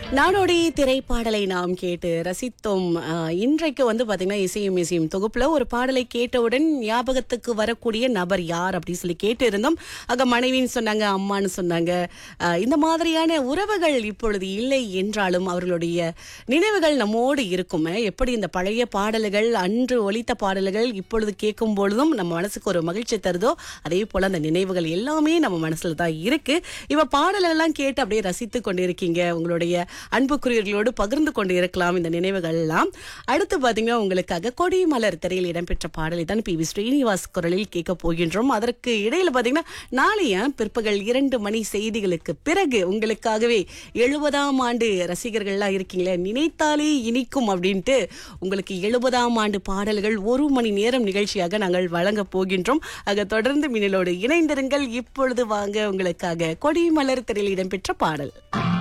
நாடோடி திரைப்பாடலை நாம் கேட்டு ரசித்தோம் ஆஹ், இன்றைக்கு வந்து பாத்தீங்கன்னா இசையும் இசையும் தொகுப்புல ஒரு பாடலை கேட்டவுடன் ஞாபகத்துக்கு வரக்கூடிய நபர் யார் அப்படின்னு சொல்லி கேட்டு இருந்தோம் அங்க மனைவின்னு சொன்னாங்க அம்மான்னு சொன்னாங்க ஆஹ், இந்த மாதிரியான உறவுகள் இப்பொழுது இல்லை என்றாலும் அவர்களுடைய நினைவுகள் நம்மோடு இருக்கும் எப்படி இந்த பழைய பாடல்கள் அன்று ஒலித்த பாடல்கள் இப்பொழுது கேட்கும் பொழுதும் நம்ம மனசுக்கு ஒரு மகிழ்ச்சி தருதோ அதே போல அந்த நினைவுகள் எல்லாமே நம்ம மனசுல தான் இருக்கு இவ பாடலெல்லாம் கேட்டு அப்படியே ரசித்து கொண்டிருக்கீங்க உங்களுடைய அன்புக்குரியவர்களோடு பகிர்ந்து கொண்டு இருக்கலாம் இந்த நினைவுகள் எல்லாம் அடுத்து பாத்தீங்கன்னா உங்களுக்காக கொடி மலர் திரையில் இடம்பெற்ற பாடலை தான் பி வி ஸ்ரீனிவாஸ் குரலில் கேட்க போகின்றோம் அதற்கு இடையில பாத்தீங்கன்னா நாளைய பிற்பகல் இரண்டு மணி செய்திகளுக்கு பிறகு உங்களுக்காகவே எழுபதாம் ஆண்டு ரசிகர்கள்லாம் இருக்கீங்களே நினைத்தாலே இனிக்கும் அப்படின்ட்டு உங்களுக்கு எழுபதாம் ஆண்டு பாடல்கள் ஒரு மணி நேரம் நிகழ்ச்சியாக நாங்கள் வழங்க போகின்றோம் ஆக தொடர்ந்து மின்னலோடு இணைந்திருங்கள் இப்பொழுது வாங்க உங்களுக்காக கொடி மலர் திரையில் இடம்பெற்ற பாடல்